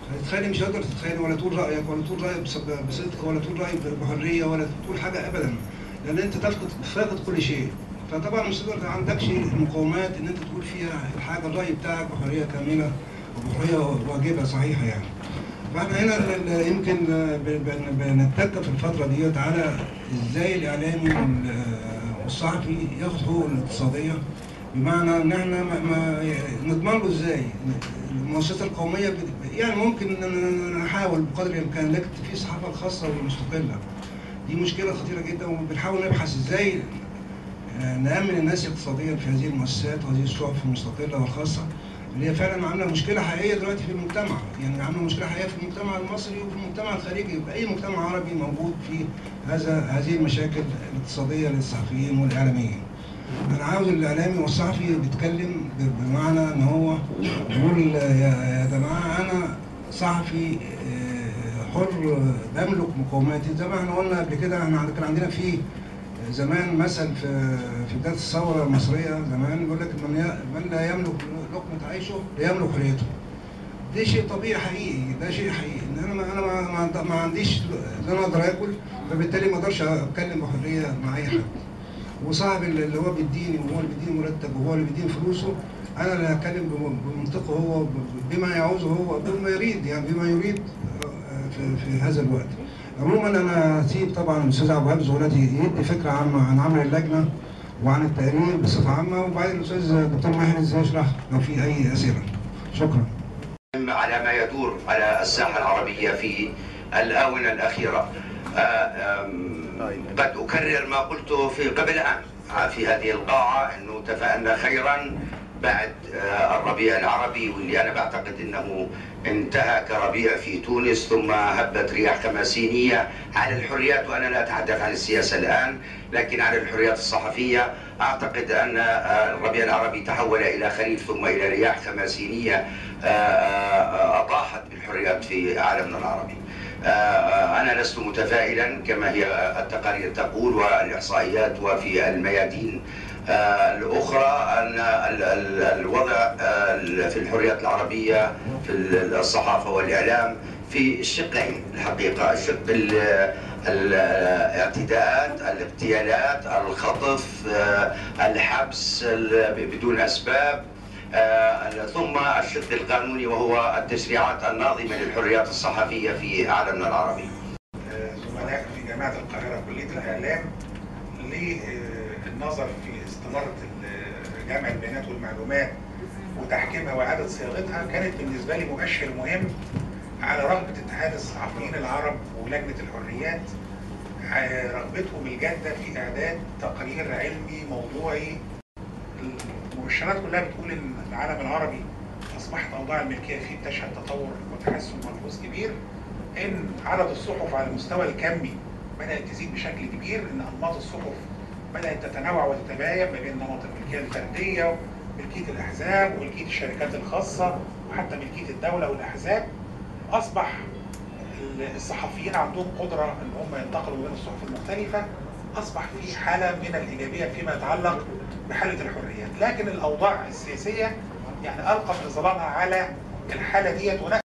تتخيل مش هتقدر تتخيل ولا تقول رايك ولا تقول رايك بص- بصدق ولا تقول رايك بحريه ولا تقول حاجه ابدا لان انت تفقد فاقد كل شيء فطبعا مش تقدر ما عندكش المقومات ان انت تقول فيها الحاجه الراي بتاعك بحريه كامله وبحريه واجبه صحيحه يعني فاحنا هنا ال- ال- يمكن ب- ب- بنتك في الفتره ديت على ازاي الاعلامي وال- والصحفي ياخد حقوقه الاقتصاديه بمعنى ان احنا ما ما نضمن له ازاي المؤسسات القوميه بت- يعني ممكن ن- ن- نحاول بقدر الامكان لكن في الصحافه الخاصه والمستقله دي مشكله خطيره جدا وبنحاول نبحث ازاي نأمن الناس اقتصاديا في هذه المؤسسات وهذه الصحف المستقله والخاصه اللي هي فعلا عامله مشكله حقيقيه دلوقتي في المجتمع، يعني عامله مشكله حقيقيه في المجتمع المصري وفي المجتمع الخارجي، في اي مجتمع عربي موجود في هذا هذه المشاكل الاقتصاديه للصحفيين والاعلاميين. انا عاوز الاعلامي والصحفي بيتكلم ب- بمعنى ان هو يقول يا يا جماعه انا صحفي آه، حر بملك مقوماتي زي ما احنا قلنا قبل كده احنا كان عندنا في زمان مثل في في بدايه الثوره المصريه زمان بيقول لك من ي- من لا يملك لقمه عيشه لا يملك حريته. ده شيء طبيعي حقيقي ده شيء حقيقي ان انا ما انا ما, ما, عند- ما عنديش ان انا اقدر اكل فبالتالي ما اقدرش اتكلم بحريه مع اي حد. وصاحب اللي اللي هو بيديني وهو اللي بيديني مرتب وهو اللي بيديني فلوسه انا اللي هتكلم بم- بمنطقه هو ب- بما يعوزه هو بما يريد يعني بما يريد آه، في, في هذا الوقت. عموما انا هسيب طبعا الاستاذ ابو وهاب زغلاتي يدي فكره عامه عن عمل اللجنه وعن التقرير بصفه عامه وبعدين الاستاذ الدكتور ماهر ازاي يشرح لو في اي اسئله. شكرا. على ما يدور على الساحة العربية في الآونة الأخيرة آه، آم، قد أكرر ما قلته في قبل عام في هذه القاعة أنه تفاءلنا خيرا بعد آه، الربيع العربي واللي أنا بعتقد أنه انتهى كربيع في تونس ثم هبت رياح خماسينية على الحريات وأنا لا أتحدث عن السياسة الآن لكن على الحريات الصحفية أعتقد أن آه، الربيع العربي تحول إلى خريف ثم إلى رياح خماسينية آه، آه، أطاحت بالحريات في عالمنا العربي آه، آه، أنا لست متفائلا كما هي التقارير تقول والإحصائيات وفي الميادين آه، الأخرى أن ال- ال- الوضع آه، في الحريات العربية في الصحافة والإعلام في الشقين الحقيقة الشق ال- الاعتداءات الاغتيالات الخطف آه، الحبس ال- بدون أسباب آه، ثم الشق القانوني وهو التشريعات الناظمة للحريات الصحفية في عالمنا العربي زملاء في جامعة القاهرة كلية الإعلام للنظر في استمارة ال- جمع البيانات والمعلومات وتحكيمها وإعادة صياغتها كانت بالنسبة لي مؤشر مهم على رغبة اتحاد الصحفيين العرب ولجنة الحريات ع- رغبتهم الجادة في إعداد تقرير علمي موضوعي المؤشرات كلها بتقول إن العالم العربي أصبحت أوضاع الملكية فيه بتشهد تطور وتحسن ملحوظ كبير ان عدد الصحف على المستوى الكمي بدات تزيد بشكل كبير ان انماط الصحف بدات تتنوع وتتباين ما بين نمط الملكيه الفرديه وملكيه الاحزاب وملكيه الشركات الخاصه وحتى ملكيه الدوله والاحزاب اصبح الصحفيين عندهم قدره ان هم ينتقلوا بين الصحف المختلفه اصبح في حاله من الايجابيه فيما يتعلق بحاله الحريات لكن الاوضاع السياسيه يعني القت ظلالها على الحاله ديت ونأى